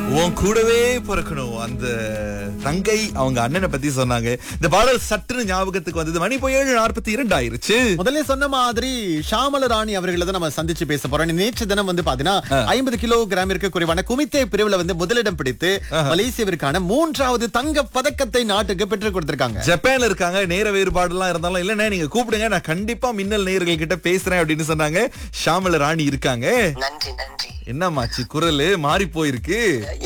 உன் கூடவே பிறக்கணும் அந்த தங்கை அவங்க அண்ணனை பத்தி சொன்னாங்க இந்த பாடல் சட்டுன்னு ஞாபகத்துக்கு வந்தது மணி போய் ஏழு நாற்பத்தி இரண்டு ஆயிருச்சு முதல்ல சொன்ன மாதிரி ஷாமல ராணி அவர்களை தான் நம்ம சந்திச்சு பேச போறோம் நேற்று தினம் வந்து பாத்தீங்கன்னா ஐம்பது கிலோ கிராமிற்கு குறைவான குமித்தே பிரிவுல வந்து முதலிடம் பிடித்து மலேசியாவிற்கான மூன்றாவது தங்க பதக்கத்தை நாட்டுக்கு பெற்றுக் கொடுத்திருக்காங்க ஜப்பான்ல இருக்காங்க நேர வேறுபாடு எல்லாம் இருந்தாலும் இல்லண்ணே நீங்க கூப்பிடுங்க நான் கண்டிப்பா மின்னல் நேயர்கள் கிட்ட பேசுறேன் அப்படின்னு சொன்னாங்க ஷாமல ராணி இருக்காங்க நன்றி நன்றி என்னமாச்சு குரல் மாறி போயிருக்கு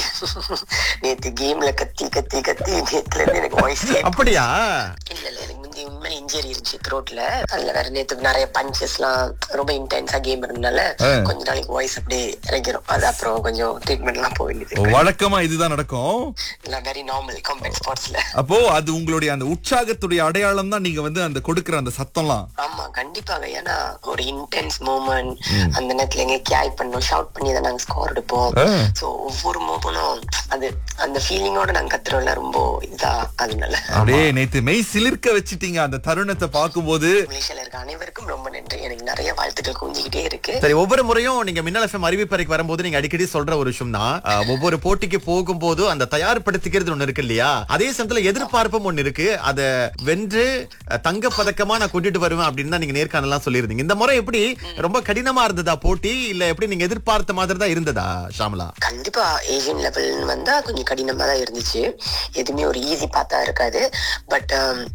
நேத்து கேம்ல கத்தி கத்தி கத்தி நேத்துல இருந்து எனக்கு வாய்ஸ் அப்படியா இல்ல இல்ல எனக்கு முந்தி உண்மையில இன்ஜரி இருந்துச்சு த்ரோட்ல அதுல வேற நேத்து நிறைய பஞ்சஸ் எல்லாம் ரொம்ப இன்டென்ஸா கேம் இருந்தனால கொஞ்ச நாளைக்கு வாய்ஸ் அப்படியே இறங்கிரும் அது அப்புறம் கொஞ்சம் ட்ரீட்மெண்ட் எல்லாம் போக வேண்டியது வழக்கமா இதுதான் நடக்கும் எல்லாம் வெரி நார்மல் காம்பேட் ஸ்போர்ட்ஸ்ல அப்போ அது உங்களுடைய அந்த உற்சாகத்துடைய அடையாளம் தான் நீங்க வந்து அந்த கொடுக்கிற அந்த சத்தம்லாம் ஆமா கண்டிப்பாக ஏன்னா ஒரு இன்டென்ஸ் மூமெண்ட் அந்த நேரத்துல எங்க கேய் பண்ணோம் ஷவுட் பண்ணி தான் நாங்க ஸ்கோர் எடுப்போம் ஆ. சோ ஒவ்வொரு மூமெண்ட்டும் அது அந்த ஃபீலிங்கோட நாங்க கத்துறோம்ல ரொம்ப இதா அதனால அப்படியே நேத்து மெய் சிலிர்க்க வச்சிட்டீங்க அந்த தருணத்தை பார்க்கும்போது மலேசியால இருக்க அனைவருக்கும் ரொம்ப நன்றி எனக்கு நிறைய வாழ்த்துக்கள் குஞ்சிக்கிட்டே இருக்கு சரி ஒவ்வொரு முறையும் நீங்க மின்னல் எஃப்எம் அறிவிப்பறைக்கு வரும்போது நீங்க அடிக்கடி சொல்ற ஒரு விஷயம் தான் அஹ், ஒவ்வொரு போட்டிக்கு போகும்போது அந்த தயார்படுத்திக்கிறது ஒண்ணு இருக்கு இல்லையா அதே சமயத்துல எதிர்பார்ப்பும் ஒண்ணு இருக்கு அத வென்று அஹ், தங்க பதக்கமா நான் கொண்டுட்டு வருவேன் அப்படின்னு தான் நீங்க நேர்காணலாம் சொல்லியிருந்தீங்க இந்த முறை எப்படி ரொம்ப கடினமா இருந்ததா போட்டி இல்ல எப்படி நீங்க எதிர்பார்த்த மாதிரி தான் இருந்ததா ஷாமலா கண்டிப்பா ஏசியன் லெவல்னு வந்தா கொஞ்சம் கடினமா தான் இருந்துச்சு எதுவுமே ஒரு ஈஸி பார்த்தா இருக்காது பட்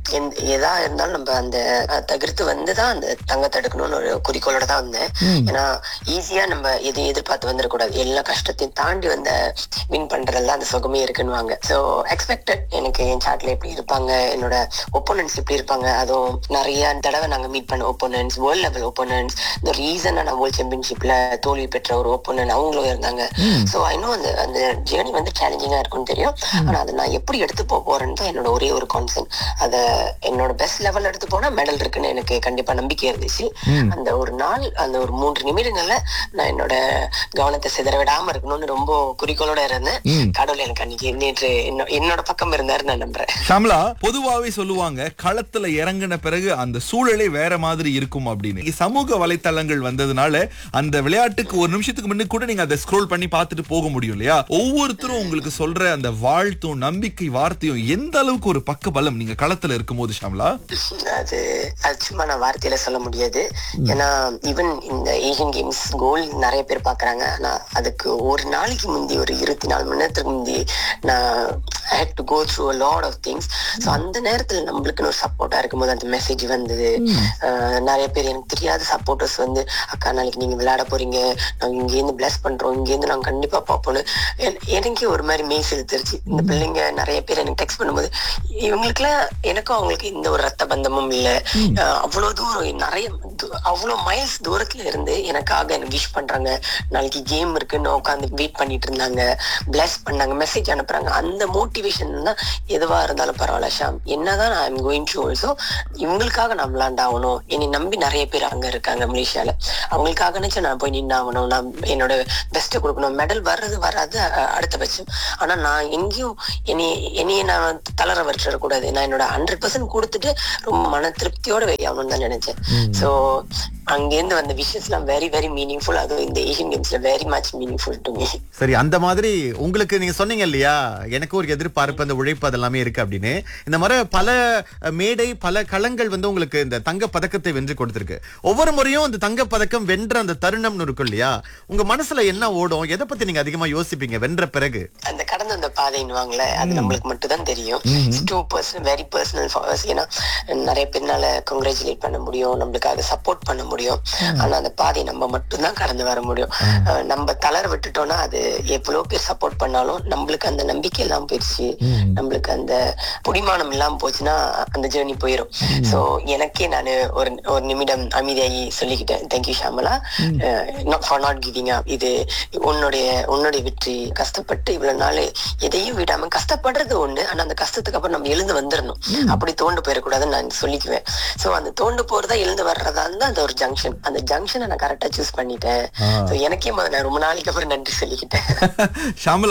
எதா இருந்தாலும் நம்ம அந்த அஹ், தவிர்த்து வந்து தான் அந்த தங்கத்தை எடுக்கணும்னு ஒரு குறிக்கோளோட தான் வந்தேன் ஏன்னா ஈஸியா நம்ம எதையும் எதிர்பார்த்து வந்துடக்கூடாது எல்லா கஷ்டத்தையும் தாண்டி வந்த வின் பண்றதுல அந்த சுகமே இருக்குன்னுவாங்க ஸோ எக்ஸ்பெக்டட் எனக்கு என் சாட்ல எப்படி இருப்பாங்க என்னோட ஒப்போனன்ஸ் எப்படி இருப்பாங்க அதுவும் நிறைய தடவை நாங்க மீட் பண்ண ஒப்போனன்ஸ் வேர்ல்ட் லெவல் ஒப்போனன்ஸ் இந்த ரீசனா நான் வேர்ல்ட் சாம்பியன்ஷிப்ல தோல்வி பெற்ற ஒரு ஒப்போனன் அவங்களும் இருந்தாங்க சோ இன்னும் அந்த அந்த ஜேர்னி வந்து சேலஞ்சிங்கா இருக்கும்னு தெரியும் ஆனா அதை நான் எப்படி எடுத்து போக போறேன்னு தான் என்னோட ஒரே ஒரு கான்சென்ட் அத என்னோட பெஸ்ட் லெவல் எடுத்து போனா மெடல் இருக்குன்னு எனக்கு கண்டிப்பா நம்பிக்கை இருந்துச்சு அந்த ஒரு நாள் அந்த ஒரு மூன்று நிமிடங்கள்ல நான் என்னோட கவனத்தை சிதற விடாம இருக்கணும்னு ரொம்ப குறிக்கோளோட இருந்தேன் கடவுள் எனக்கு அன்னைக்கு நேற்று என்னோ- என்னோட பக்கம் இருந்தாரு நான் நம்புறேன் ஷாம்லா பொதுவாவே சொல்லுவாங்க களத்துல இறங்கின பிறகு அந்த சூழலே வேற மாதிரி இருக்கும் அப்படின்னு இங்க சமூக வலைத்தளங்கள் வந்ததுனால அந்த விளையாட்டுக்கு ஒரு நிமிஷத்துக்கு முன்னுக்கு கூட நீங்க அதை ஸ்க்ரோல் பண்ணி பார்த்துட்டு போக முடியும் இல்லையா ஒவ்வொருத்தரும் உங்களுக்கு சொல்ற அந்த வாழ்த்தும் நம்பிக்கை வார்த்தையும் எந்த அளவுக்கு ஒரு பக்க பலம் நீங்க களத்துல இருக்கும்போது ஷாம்லா அது அது சும்மா நான் வார்த்தையில சொல்ல முடியாது ஏன்னா ஈவன் இந்த ஏசியன் கேம்ஸ் கோல் நிறைய பேர் பாக்குறாங்க ஆனா அதுக்கு ஒரு நாளைக்கு முந்தி ஒரு இருபத்தி நாலு மணி நேரத்துக்கு முந்தி நான் had to go through lot of things so அந்த நேரத்துல நம்மளுக்குன்னு ஒரு சப்போர்ட்டா இருக்கும்போது அந்த மெசேஜ் வந்தது அஹ் நிறைய பேர் எனக்கு தெரியாத சப்போர்ட்டர்ஸ் வந்து அக்கா நாளைக்கு நீங்க விளையாட போறீங்க நாங்க இங்க இருந்து பிளஸ் பண்றோம் இங்க இருந்து நாங்க கண்டிப்பா பார்ப்போம்னு என்- எனக்கே ஒரு மாதிரி மெய் செலுத்திருச்சு இந்த பிள்ளைங்க நிறைய பேர் எனக்கு டெக்ஸ்ட் பண்ணும்போது இவங்களுக்குலாம் எனக்கும் அவங்களுக்கு இந்த ஒரு ரத்த பந்தமும் இல்ல அஹ் அவ்வளவு தூரம் நிறைய து- அவ்வளவு மைல்ஸ் தூரத்துல இருந்து எனக்காக எனக்கு விஷ் பண்றாங்க நாளைக்கு கேம் இருக்குன்னு உட்காந்து வெயிட் பண்ணிட்டு இருந்தாங்க பிளஸ் பண்ணாங்க மெசேஜ் அனுப்புறாங்க அந்த மோட்டிவேஷன் தான் எதுவா இருந்தாலும் பரவாயில்ல ஷாம் என்னதான் நான் ஐம் கோயிங் டு ஆல்சோ இவங்களுக்காக நான் விளாண்டாகணும் என்னை நம்பி நிறைய பேர் அங்க இருக்காங்க மலேசியால அவங்களுக்காக நினைச்சு நான் போய் நின்னாகணும் நான் என்னோட பெஸ்ட்டை கொடுக்கணும் மெடல் வர்றது வராது அ- அடுத்த பட்சம் ஆனா நான் எங்கேயும் என்னை என்னைய நான் தளர வச்சிடக்கூடாது நான் என்னோட ஹண்ட்ரட் பர்சன்ட் கொடுத்துட்டு ரொம்ப மன திருப்தியோட வெளியாகணும்னு தான் நினைச்சேன் சோ அங்கேருந்து வந்த விஷயஸ் எல்லாம் வெரி வெரி மீனிங்ஃபுல் அதுவும் இந்த ஏசியன் கேம்ஸ்ல very much meaningful to me சரி அந்த மாதிரி உங்களுக்கு நீங்க சொன்னீங்க இல்லையா எனக்கு ஒரு எதிர்பார்ப்பு அந்த உழைப்பு அதெல்லாமே இருக்கு அப்படின்னு இந்த மாதிரி பல அஹ், மேடை பல களங்கள் வந்து உங்களுக்கு இந்த தங்க பதக்கத்தை வென்று கொடுத்திருக்கு ஒவ்வொரு முறையும் அந்த தங்க பதக்கம் வென்ற அந்த தருணம்னு இருக்கும் இல்லையா உங்க மனசுல என்ன ஓடும் எதை பத்தி நீங்க அதிகமா யோசிப்பீங்க வென்ற பிறகு அந்த கடந்த அந்த பாதைன்னுவாங்கல்ல அது நம்மளுக்கு மட்டும் தான் தெரியும் டூ பர்சன் வெரி பர்சனல் ஏன்னா நிறைய பேர்னால கங்க்ராச்சுலேட் பண்ண முடியும் நம்மளுக்காக சப்போர்ட் பண்ண முடியும் ஆனா அந்த பாதையை நம்ம மட்டும் தான் கடந்து வர முடியும் அஹ் நம்ம தளர விட்டுட்டோம்னா அது எவ்வளவு பேர் சப்போர்ட் பண்ணாலும் நம்மளுக்கு அந்த நம்பிக்கை இல்லாம போயிடுச்சு நம்மளுக்கு அந்த புடிமானம் இல்லாம போச்சுன்னா அந்த ஜேர்னி போயிடும் சோ எனக்கே நான் ஒரு ஒரு நிமிடம் அமைதியாகி சொல்லிக்கிட்டேன் thank you Shamala not for not giving up இது உன்னுடைய உன்னுடைய வெற்றி கஷ்டப்பட்டு இவ்வளவு நாள் எதையும் விடாம கஷ்டப்படுறது ஒண்ணு ஆனா அந்த கஷ்டத்துக்கு அப்புறம் நம்ம எழுந்து வந்துடணும் அப்படி தோண்டு போயிடக்கூடாதுன்னு நான் சொல்லிக்குவேன் சோ அந்த தோண்டு போறதா எழுந்து வர்றதா இருந்தா அந்த ஒரு ஜங்ஷன் அந்த ஜங்ஷனை நான் கரெக்டா சூஸ் பண்ணிட்டேன் So எனக்கே முதல்ல நான் ரொம்ப நாளைக்கு அப்புறம் நன்றி சொல்லிக்கிட்டேன் ஷாமலா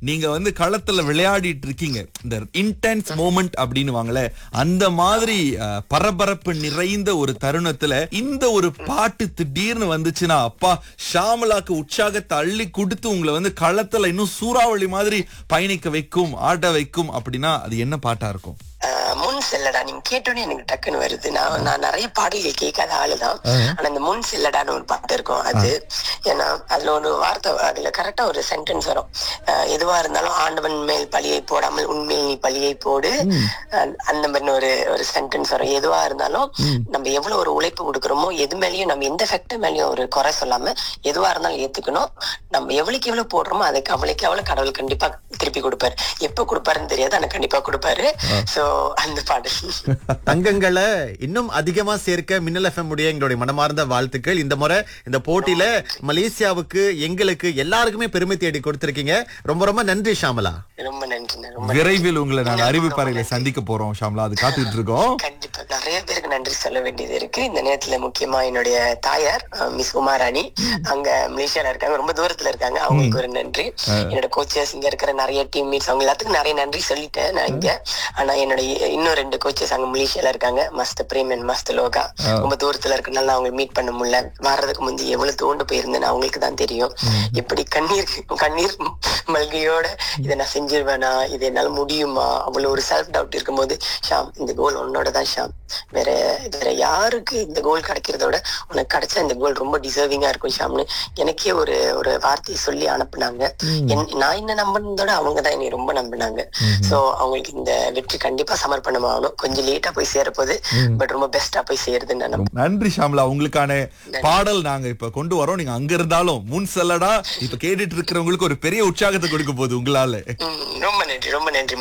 நீங்க வந்து களத்துல விளையாடிட்டு இருக்கீங்க இந்த இன்டென்ஸ் மோமெண்ட் அப்படின்னு வாங்களே அந்த மாதிரி அஹ், பரபரப்பு நிறைந்த ஒரு தருணத்துல இந்த ஒரு பாட்டு திடீர்னு வந்துச்சுன்னா அப்பா ஷாமலாக்கு உற்சாகத்தை அள்ளி கொடுத்து உங்களை வந்து களத்துல இன்னும் சூறாவளி மாதிரி பயணிக்க வைக்கும் ஆட வைக்கும் அப்படின்னா அது என்ன பாட்டா இருக்கும் ஆஹ் முன் செல்லடா நீங்க கேட்டோன்னே எனக்கு டக்குன்னு வருது நான் நான் நிறைய பாடல்கள் கேட்காத ஆளுதான் ஆனா இந்த முன் செல்லடான்னு ஒரு பாட்டு இருக்கும் அது ஏன்னா அதுல ஒரு வார்த்தை அதுல கரெக்டா ஒரு சென்டென்ஸ் வரும் ஆஹ் எதுவா இருந்தாலும் ஆண்டவன் மேல் பழியை போடாமல் உண்மையில் நீ பழியை போடு அஹ் அந்த மாதிரி ஒரு ஒரு சென்டென்ஸ் வரும் எதுவா இருந்தாலும் நம்ம எவ்வளவு ஒரு உழைப்பு கொடுக்குறோமோ எது மேலயும் நம்ம எந்த ஃபேக்டர் மேலயும் ஒரு குறை சொல்லாம எதுவா இருந்தாலும் ஏத்துக்கணும் நம்ம எவ்வளவுக்கு எவ்வளவு போடுறோமோ அதுக்கு அவ்வளவுக்கு அவ்வளவு கடவுள் கண்டிப்பா திருப்பி கொடுப்பாரு எப்ப கொடுப்பாருன்னு தெரியாது ஆனா கண்டிப்பா கொடுப்பாரு சோ அந்த பாடல் தங்கங்களை இன்னும் அதிகமா சேர்க்க மின்னல் எஃப்எம் உடைய எங்களுடைய மனமார்ந்த வாழ்த்துக்கள் இந்த முறை இந்த போட்டியில மலேசியாவுக்கு எங்களுக்கு எல்லாருக்குமே பெருமை தேடி கொடுத்திருக்கீங்க ரொம்ப ரொம்ப நன்றி ஷாமலா ரொம்ப நன்றி ரொம்ப விரைவில் உங்களை நாங்க அறிவிப்பறையில சந்திக்க போறோம் ஷாம்லா அது காத்துட்டு இருக்கோம் கண்டிப்பா நிறைய பேருக்கு நன்றி சொல்ல வேண்டியது இருக்கு இந்த நேரத்துல முக்கியமா என்னுடைய தாயார் அஹ், மிஸ் உமாராணி அங்க மலேசியால இருக்காங்க ரொம்ப தூரத்துல இருக்காங்க அவங்களுக்கு ஒரு நன்றி என்னோட கோச்சஸ் இங்க இருக்கிற நிறைய டீம் மீட்ஸ் அவங்க எல்லாத்துக்கும் நிறைய நன்றி சொல்லிட்டேன் நான் இங்க ஆனா என்னோட இன்னும் ரெண்டு கோச்சஸ் அங்க மலேசியால இருக்காங்க மஸ்த பிரேம் அண்ட் மஸ்த லோகா ரொம்ப தூரத்துல இருக்கனால அவங்க மீட் பண்ண முடியல வர்றதுக்கு முந்தி எவ்வளவு தோண்டு போயிருந்தேன்னு அவங்களுக்கு தான் தெரியும் இப்படி கண்ணீர் கண்ணீர் மல்கையோட இதை நான் செஞ்சிருவேனா இது என்னால முடியுமா அவ்வளவு ஒரு செல்ஃப் டவுட் இருக்கும்போது ஷாம் இந்த கோல் உன்னோட தான் ஷாம் வேற வேற யாருக்கு இந்த கோல் கிடைக்கிறதோட உனக்கு கிடைச்சா இந்த கோல் ரொம்ப டிசர்விங்கா இருக்கும் ஷாம்னு எனக்கே ஒரு ஒரு வார்த்தையை சொல்லி அனுப்புனாங்க என்- நான் என்ன நம்பினதோட அவங்க தான் என்னை ரொம்ப நம்பினாங்க சோ அவங்களுக்கு இந்த வெற்றி கண்டிப்பா சமர்ப்பணம் ஆகணும் கொஞ்சம் லேட்டா போய் சேரப்போகுது பட் ரொம்ப பெஸ்டா போய் சேருதுன்னு நான் நம்புறேன். நன்றி ஷாம்லா உங்களுக்கான பாடல் நாங்க இப்ப கொண்டு வரோம் நீங்க அங்க இருந்தாலும் முன் செல்லடா இப்ப கேட்டுட்டு இருக்கிறவங்களுக்கு ஒரு பெரிய உற்சாகத்தை கொடுக்க போகுது உங்களால ம், ரொம்ப நன்றி ரொம்ப நன்றி